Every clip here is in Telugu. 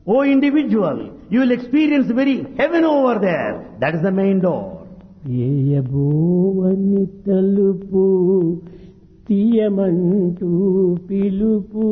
Oh individual, you will experience very heaven over there. That is the main door. ఏయబోవని తలుపు తీయమంటూ పిలుపు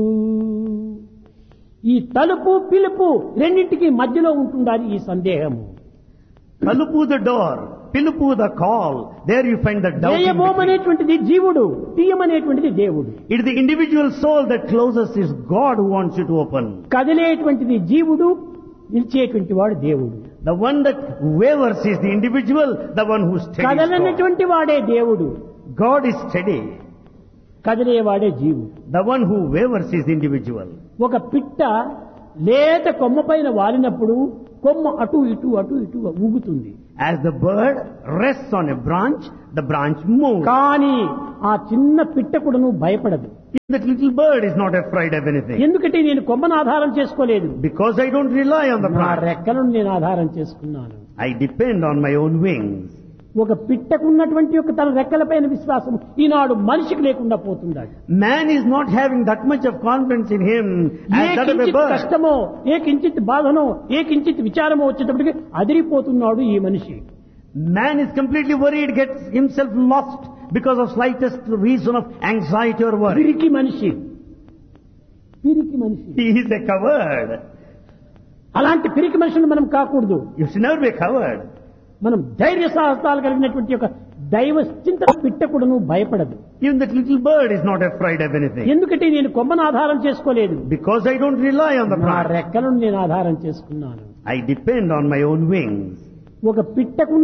ఈ తలుపు పిలుపు రెండింటికి మధ్యలో ఉంటుండాలి ఈ సందేహము Kalupu the door, Pilupu the call. There you find the doubt. in between. ఏయబోమనేటువంటిది జీవుడు తీయమనేటువంటిది దేవుడు It is the individual soul that closes is God who wants you to open. కదిలేటువంటిది జీవుడు నిలిచేటువంటి వాడు దేవుడు The one that wavers is the individual, the one who steadies God. కదలనటువంటి వాడే దేవుడు God is steady. కదిలేవాడే జీవుడు The one who wavers is the individual. ఒక పిట్ట లేత కొమ్మ పైన వాలినప్పుడు కొమ్మ అటు ఇటు అటు ఇటు ఊగుతుంది As the bird rests on a branch, the branch moves. కానీ ఆ చిన్న పిట్ట కూడాను భయపడదు That little bird is not afraid of anything. ఎందుకంటే నేను కొమ్మను ఆధారం చేసుకోలేదు Because I don't rely on the నా branch. రెక్కలను నేను ఆధారం చేసుకున్నాను I depend on my own wings. ఒక పిట్టకున్నటువంటి యొక్క తన రెక్కలపైన విశ్వాసం ఈనాడు మనిషికి లేకుండా పోతున్నాడు Man is not having that much of confidence in him A as that of a కించిత్ bird. కష్టమో ఏ కించిత్ బాధనో ఏ కించిత్ విచారమో వచ్చేటప్పటికి అదిరిపోతున్నాడు ఈ మనిషి Man is completely worried, gets himself lost because of slightest reason of anxiety or worry. పిరికి మనిషి పిరికి మనిషి He is a coward. అలాంటి పిరికి మనిషిని మనం కాకూడదు You should never be a coward. మనం ధైర్య సాహసాలు కలిగినటువంటి యొక్క దైవ చింతన పిట్టకుడును భయపడదు Even that little bird is not afraid of anything. ఎందుకంటే నేను కొమ్మను ఆధారం చేసుకోలేదు Because I don't rely on the నా branch. రెక్కలను నేను ఆధారం చేసుకున్నాను I depend on my own wings. ఒక పిట్టకు